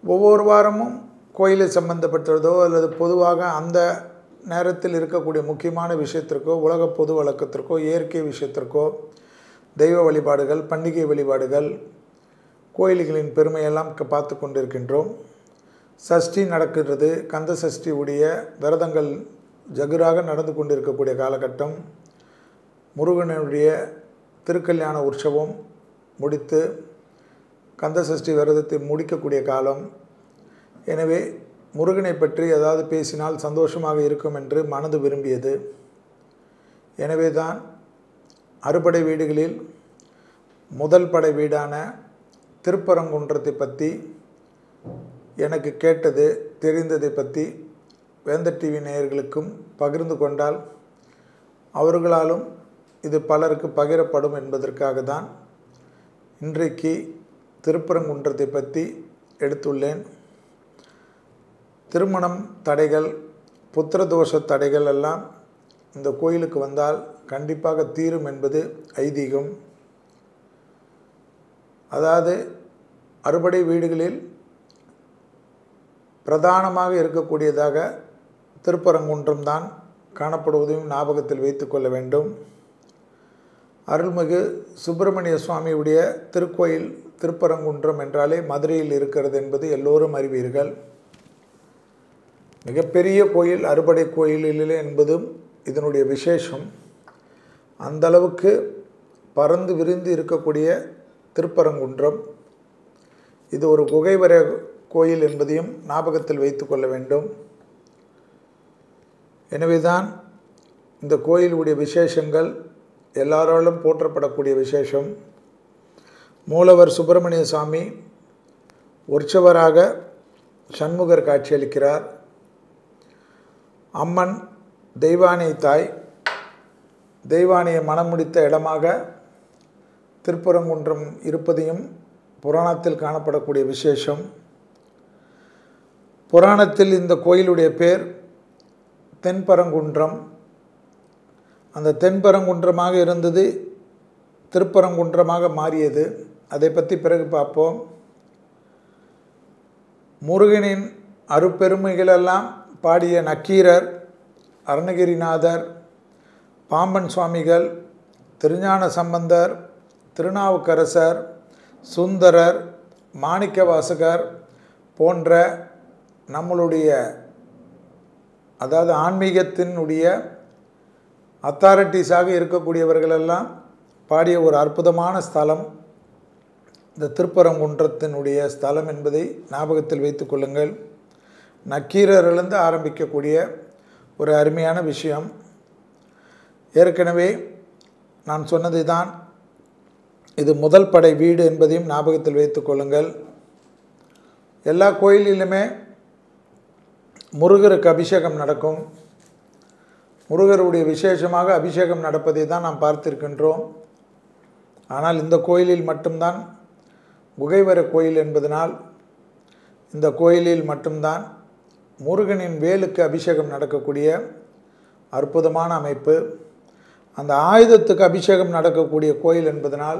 ஒவ்வொரு வாரமும் கோயிலை சம்பந்தப்பட்டதோ அல்லது பொதுவாக அந்த நேரத்தில் இருக்கக்கூடிய முக்கியமான விஷயத்திற்கோ உலக பொது வழக்கத்திற்கோ இயற்கை விஷயத்திற்கோ தெய்வ வழிபாடுகள் பண்டிகை வழிபாடுகள் கோயில்களின் பெருமையெல்லாம் க- பார்த்து கொண்டிருக்கின்றோம் சஷ்டி நடக்கிறது கந்த சஷ்டி உடைய விரதங்கள் ஜகுராக நடந்து கொண்டிருக்கக்கூடிய காலகட்டம் முருகனுடைய திருக்கல்யாண உற்சவம் முடித்து கந்த சஷ்டி விரதத்தை முடிக்கக்கூடிய காலம் எனவே முருகனை பற்றி ஏதாவது பேசினால் சந்தோஷமாக இருக்கும் என்று மனது விரும்பியது எனவே தான் அறுபடை வீடுகளில் முதல் படை வீடான திருப்பரங்குன்றத்தை பற்றி எனக்கு கேட்டது தெரிந்ததை பற்றி வேந்த டிவி நேயர்களுக்கும் பகிர்ந்து கொண்டால் அவர்களாலும் இது பலருக்கு பகிரப்படும் என்பதற்காக தான் இன்றைக்கு திருப்பரங்குன்றத்தை பற்றி எடுத்துள்ளேன் திருமணம் தடைகள் புத்திரதோஷ தடைகள் எல்லாம் இந்த கோயிலுக்கு வந்தால் கண்டிப்பாக தீரும் என்பது ஐதீகம் அதாவது அறுபடை வீடுகளில் பிரதானமாக இருக்கக்கூடியதாக திருப்பரங்குன்றம் தான் காணப்படுவதையும் ஞாபகத்தில் வைத்துக்கொள்ள வேண்டும் அருள்மிகு சுப்பிரமணிய சுவாமியுடைய திருக்கோயில் திருப்பரங்குன்றம் என்றாலே மதுரையில் இருக்கிறது என்பது எல்லோரும் அறிவீர்கள் மிகப்பெரிய கோயில் அறுபடை கோயிலிலே என்பதும் இதனுடைய விசேஷம் அந்த அளவுக்கு பறந்து விரிந்து இருக்கக்கூடிய திருப்பரங்குன்றம் இது ஒரு குகைவர கோயில் என்பதையும் ஞாபகத்தில் வைத்து கொள்ள வேண்டும் எனவேதான் இந்த கோயிலுடைய விசேஷங்கள் எல்லாராலும் போற்றப்படக்கூடிய விசேஷம் மூலவர் சுப்பிரமணிய சாமி உற்சவராக சண்முகர் காட்சியளிக்கிறார் அம்மன் தெய்வானை தாய் தெய்வானையை மனம் முடித்த இடமாக திருப்பரங்குன்றம் இருப்பதையும் புராணத்தில் காணப்படக்கூடிய விசேஷம் புராணத்தில் இந்த கோயிலுடைய பேர் தென்பரங்குன்றம் அந்த தென்பரங்குன்றமாக இருந்தது திருப்பரங்குன்றமாக மாறியது அதை பற்றி பிறகு பார்ப்போம் முருகனின் அருப்பெருமைகளெல்லாம் பாடிய நக்கீரர் அருணகிரிநாதர் பாம்பன் சுவாமிகள் திருஞான சம்பந்தர் திருநாவுக்கரசர் சுந்தரர் மாணிக்கவாசகர் போன்ற நம்மளுடைய அதாவது ஆன்மீகத்தினுடைய அத்தாரிட்டிஸாக இருக்கக்கூடியவர்களெல்லாம் பாடிய ஒரு அற்புதமான ஸ்தலம் இந்த திருப்பரங்குன்றத்தினுடைய ஸ்தலம் என்பதை ஞாபகத்தில் வைத்து கொள்ளுங்கள் நக்கீரரிலிருந்து ஆரம்பிக்கக்கூடிய ஒரு அருமையான விஷயம் ஏற்கனவே நான் சொன்னது தான் இது முதல் படை வீடு என்பதையும் ஞாபகத்தில் வைத்து கொள்ளுங்கள் எல்லா கோயிலிலுமே முருகருக்கு அபிஷேகம் நடக்கும் முருகருடைய விசேஷமாக அபிஷேகம் நடப்பதை தான் நாம் பார்த்திருக்கின்றோம் ஆனால் இந்த கோயிலில் மட்டும்தான் குகைவர கோயில் என்பதனால் இந்த கோயிலில் மட்டும்தான் முருகனின் வேலுக்கு அபிஷேகம் நடக்கக்கூடிய அற்புதமான அமைப்பு அந்த ஆயுதத்துக்கு அபிஷேகம் நடக்கக்கூடிய கோயில் என்பதனால்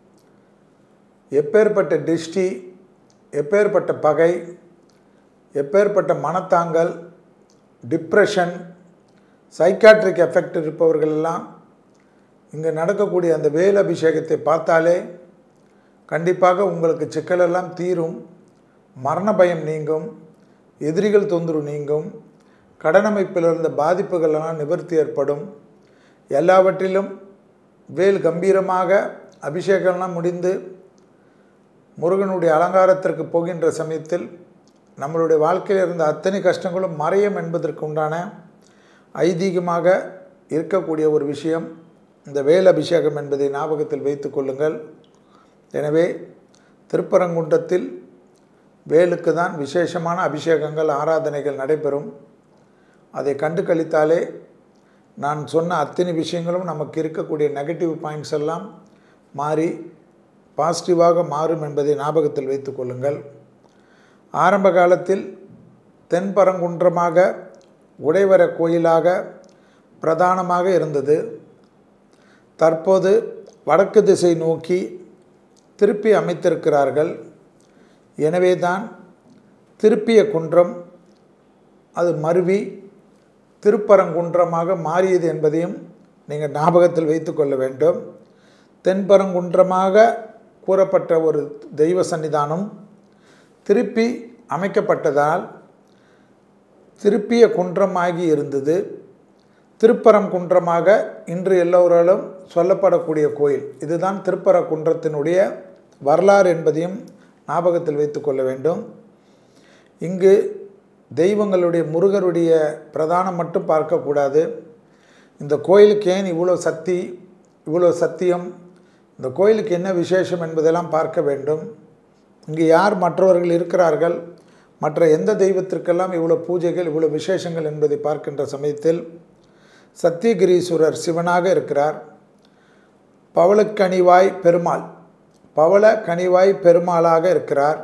எப்பேற்பட்ட டிஷ்டி எப்பேற்பட்ட பகை எப்பேற்பட்ட மனத்தாங்கல் டிப்ரெஷன் சைக்காட்ரிக் எஃபெக்ட் இருப்பவர்கள் எல்லாம் இங்கே நடக்கக்கூடிய அந்த வேல் அபிஷேகத்தை பார்த்தாலே கண்டிப்பாக உங்களுக்கு சிக்கலெல்லாம் தீரும் மரண பயம் நீங்கும் எதிரிகள் தொந்தரவு நீங்கும் கடனமைப்பில் இருந்த பாதிப்புகளெல்லாம் நிவர்த்தி ஏற்படும் எல்லாவற்றிலும் வேல் கம்பீரமாக அபிஷேகம்லாம் முடிந்து முருகனுடைய அலங்காரத்திற்கு போகின்ற சமயத்தில் நம்மளுடைய வாழ்க்கையில் இருந்த அத்தனை கஷ்டங்களும் மறையும் என்பதற்கு உண்டான ஐதீகமாக இருக்கக்கூடிய ஒரு விஷயம் இந்த வேல் அபிஷேகம் என்பதை ஞாபகத்தில் வைத்து கொள்ளுங்கள் எனவே திருப்பரங்குன்றத்தில் வேலுக்கு தான் விசேஷமான அபிஷேகங்கள் ஆராதனைகள் நடைபெறும் அதை கண்டு கழித்தாலே நான் சொன்ன அத்தனை விஷயங்களும் நமக்கு இருக்கக்கூடிய நெகட்டிவ் பாயிண்ட்ஸ் எல்லாம் மாறி பாசிட்டிவாக மாறும் என்பதை ஞாபகத்தில் வைத்து கொள்ளுங்கள் ஆரம்ப காலத்தில் தென்பரங்குன்றமாக உடைவர கோயிலாக பிரதானமாக இருந்தது தற்போது வடக்கு திசை நோக்கி திருப்பி அமைத்திருக்கிறார்கள் எனவே தான் திருப்பிய குன்றம் அது மருவி திருப்பரங்குன்றமாக மாறியது என்பதையும் நீங்கள் ஞாபகத்தில் வைத்துக்கொள்ள வேண்டும் தென்பரங்குன்றமாக கூறப்பட்ட ஒரு தெய்வ சன்னிதானம் திருப்பி அமைக்கப்பட்டதால் திருப்பிய குன்றமாகி இருந்தது திருப்பரம் குன்றமாக இன்று எல்லோராலும் சொல்லப்படக்கூடிய கோயில் இதுதான் திருப்பர குன்றத்தினுடைய வரலாறு என்பதையும் ஞாபகத்தில் வைத்துக்கொள்ள வேண்டும் இங்கு தெய்வங்களுடைய முருகருடைய பிரதானம் மட்டும் பார்க்கக்கூடாது இந்த கோயிலுக்கு ஏன் இவ்வளோ சக்தி இவ்வளோ சத்தியம் இந்த கோயிலுக்கு என்ன விசேஷம் என்பதெல்லாம் பார்க்க வேண்டும் இங்கு யார் மற்றவர்கள் இருக்கிறார்கள் மற்ற எந்த தெய்வத்திற்கெல்லாம் இவ்வளோ பூஜைகள் இவ்வளோ விசேஷங்கள் என்பதை பார்க்கின்ற சமயத்தில் சத்தியகிரீஸ்வரர் சிவனாக இருக்கிறார் பவளக்கனிவாய் பெருமாள் பவள கனிவாய் பெருமாளாக இருக்கிறார்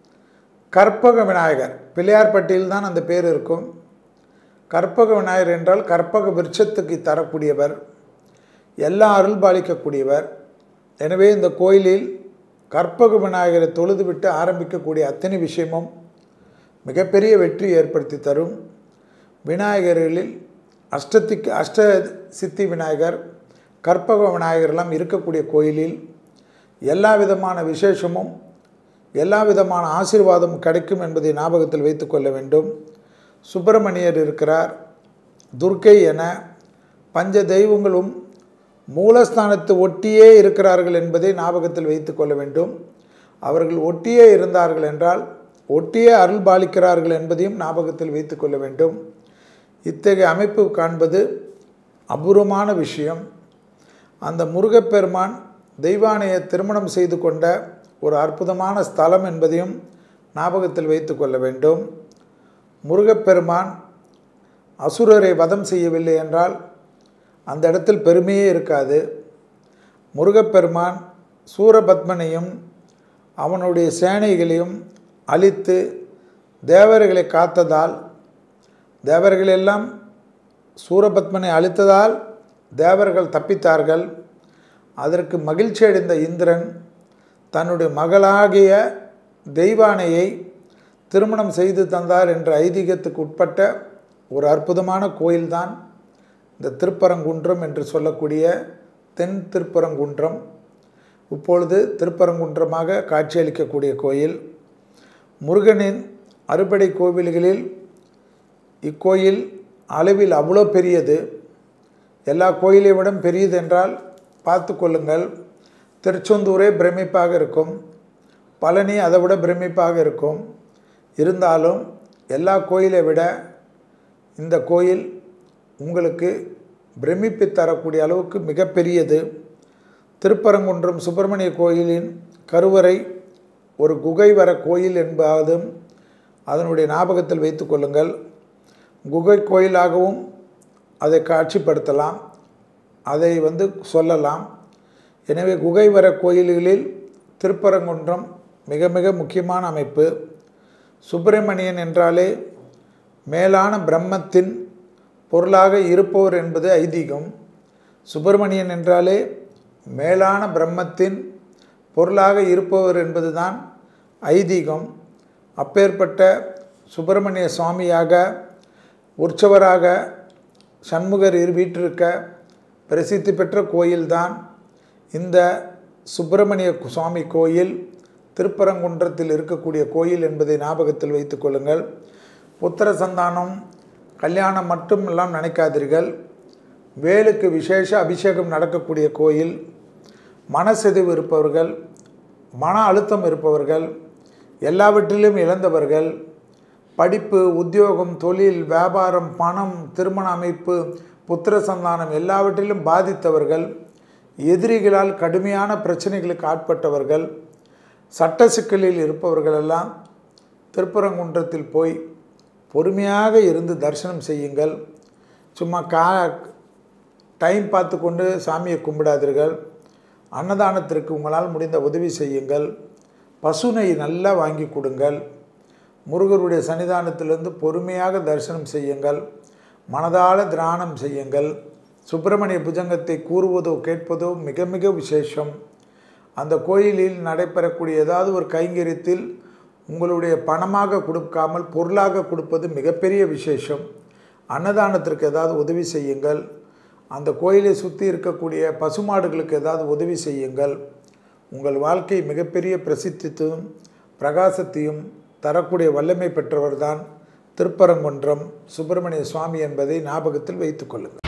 கற்பக விநாயகர் பிள்ளையார்பட்டியில் தான் அந்த பேர் இருக்கும் கற்பக விநாயகர் என்றால் கற்பக விருட்சத்துக்கு தரக்கூடியவர் எல்லா அருள் பாலிக்கக்கூடியவர் எனவே இந்த கோயிலில் கற்பக விநாயகரை தொழுதுவிட்டு ஆரம்பிக்கக்கூடிய அத்தனை விஷயமும் மிகப்பெரிய வெற்றி ஏற்படுத்தி தரும் விநாயகர்களில் அஷ்டத்திக்கு அஷ்ட சித்தி விநாயகர் கற்பக விநாயகர்லாம் இருக்கக்கூடிய கோயிலில் எல்லா விதமான விசேஷமும் எல்லா விதமான ஆசீர்வாதமும் கிடைக்கும் என்பதை ஞாபகத்தில் வைத்துக்கொள்ள வேண்டும் சுப்பிரமணியர் இருக்கிறார் துர்க்கை என பஞ்ச தெய்வங்களும் மூலஸ்தானத்தை ஒட்டியே இருக்கிறார்கள் என்பதை ஞாபகத்தில் வைத்துக்கொள்ள வேண்டும் அவர்கள் ஒட்டியே இருந்தார்கள் என்றால் ஒட்டியே அருள் பாலிக்கிறார்கள் என்பதையும் ஞாபகத்தில் வைத்துக்கொள்ள வேண்டும் இத்தகைய அமைப்பு காண்பது அபூர்வமான விஷயம் அந்த முருகப்பெருமான் தெய்வானையை திருமணம் செய்து கொண்ட ஒரு அற்புதமான ஸ்தலம் என்பதையும் ஞாபகத்தில் வைத்துக்கொள்ள வேண்டும் முருகப்பெருமான் அசுரரை வதம் செய்யவில்லை என்றால் அந்த இடத்தில் பெருமையே இருக்காது முருகப்பெருமான் சூரபத்மனையும் அவனுடைய சேனைகளையும் அழித்து தேவர்களை காத்ததால் தேவர்களெல்லாம் சூரபத்மனை அழித்ததால் தேவர்கள் தப்பித்தார்கள் அதற்கு மகிழ்ச்சி அடைந்த இந்திரன் தன்னுடைய மகளாகிய தெய்வானையை திருமணம் செய்து தந்தார் என்ற ஐதீகத்துக்கு உட்பட்ட ஒரு அற்புதமான கோயில்தான் இந்த திருப்பரங்குன்றம் என்று சொல்லக்கூடிய தென் திருப்பரங்குன்றம் இப்பொழுது திருப்பரங்குன்றமாக காட்சியளிக்கக்கூடிய கோயில் முருகனின் அறுபடை கோவில்களில் இக்கோயில் அளவில் அவ்வளோ பெரியது எல்லா கோயிலை விட பெரியது என்றால் பார்த்து கொள்ளுங்கள் திருச்செந்தூரே பிரமிப்பாக இருக்கும் பழனி அதை விட பிரமிப்பாக இருக்கும் இருந்தாலும் எல்லா கோயிலை விட இந்த கோயில் உங்களுக்கு பிரமிப்பை தரக்கூடிய அளவுக்கு மிகப்பெரியது திருப்பரங்குன்றம் சுப்பிரமணிய கோயிலின் கருவறை ஒரு குகை வர கோயில் என்பதும் அதனுடைய ஞாபகத்தில் வைத்து கொள்ளுங்கள் குகை கோயிலாகவும் அதை காட்சிப்படுத்தலாம் அதை வந்து சொல்லலாம் எனவே குகை வர கோயில்களில் திருப்பரங்குன்றம் மிக மிக முக்கியமான அமைப்பு சுப்பிரமணியன் என்றாலே மேலான பிரம்மத்தின் பொருளாக இருப்பவர் என்பது ஐதீகம் சுப்பிரமணியன் என்றாலே மேலான பிரம்மத்தின் பொருளாக இருப்பவர் என்பதுதான் ஐதீகம் அப்பேற்பட்ட சுப்பிரமணிய சுவாமியாக உற்சவராக சண்முகர் இரு வீற்றிருக்க பிரசித்தி பெற்ற கோயில்தான் இந்த சுப்பிரமணிய சுவாமி கோயில் திருப்பரங்குன்றத்தில் இருக்கக்கூடிய கோயில் என்பதை ஞாபகத்தில் வைத்து கொள்ளுங்கள் புத்திர சந்தானம் கல்யாணம் மட்டும் எல்லாம் நினைக்காதீர்கள் வேலுக்கு விசேஷ அபிஷேகம் நடக்கக்கூடிய கோயில் மனசிதைவு இருப்பவர்கள் மன அழுத்தம் இருப்பவர்கள் எல்லாவற்றிலும் இழந்தவர்கள் படிப்பு உத்தியோகம் தொழில் வியாபாரம் பணம் திருமண அமைப்பு புத்திர சந்தானம் எல்லாவற்றிலும் பாதித்தவர்கள் எதிரிகளால் கடுமையான பிரச்சனைகளுக்கு ஆட்பட்டவர்கள் சட்ட சிக்கலில் இருப்பவர்களெல்லாம் திருப்பரங்குன்றத்தில் போய் பொறுமையாக இருந்து தரிசனம் செய்யுங்கள் சும்மா கா டைம் பார்த்து கொண்டு சாமியை கும்பிடாதீர்கள் அன்னதானத்திற்கு உங்களால் முடிந்த உதவி செய்யுங்கள் பசுனை நல்லா வாங்கி கொடுங்கள் முருகருடைய சன்னிதானத்திலிருந்து பொறுமையாக தரிசனம் செய்யுங்கள் மனதால திராணம் செய்யுங்கள் சுப்பிரமணிய புஜங்கத்தை கூறுவதோ கேட்பதோ மிக மிக விசேஷம் அந்த கோயிலில் நடைபெறக்கூடிய ஏதாவது ஒரு கைங்கரியத்தில் உங்களுடைய பணமாக கொடுக்காமல் பொருளாக கொடுப்பது மிகப்பெரிய விசேஷம் அன்னதானத்திற்கு ஏதாவது உதவி செய்யுங்கள் அந்த கோயிலை சுற்றி இருக்கக்கூடிய பசுமாடுகளுக்கு ஏதாவது உதவி செய்யுங்கள் உங்கள் வாழ்க்கை மிகப்பெரிய பிரசித்தியும் பிரகாசத்தையும் தரக்கூடிய வல்லமை பெற்றவர்தான் திருப்பரங்குன்றம் சுப்பிரமணிய சுவாமி என்பதை ஞாபகத்தில் வைத்துக்கொள்ளுங்கள்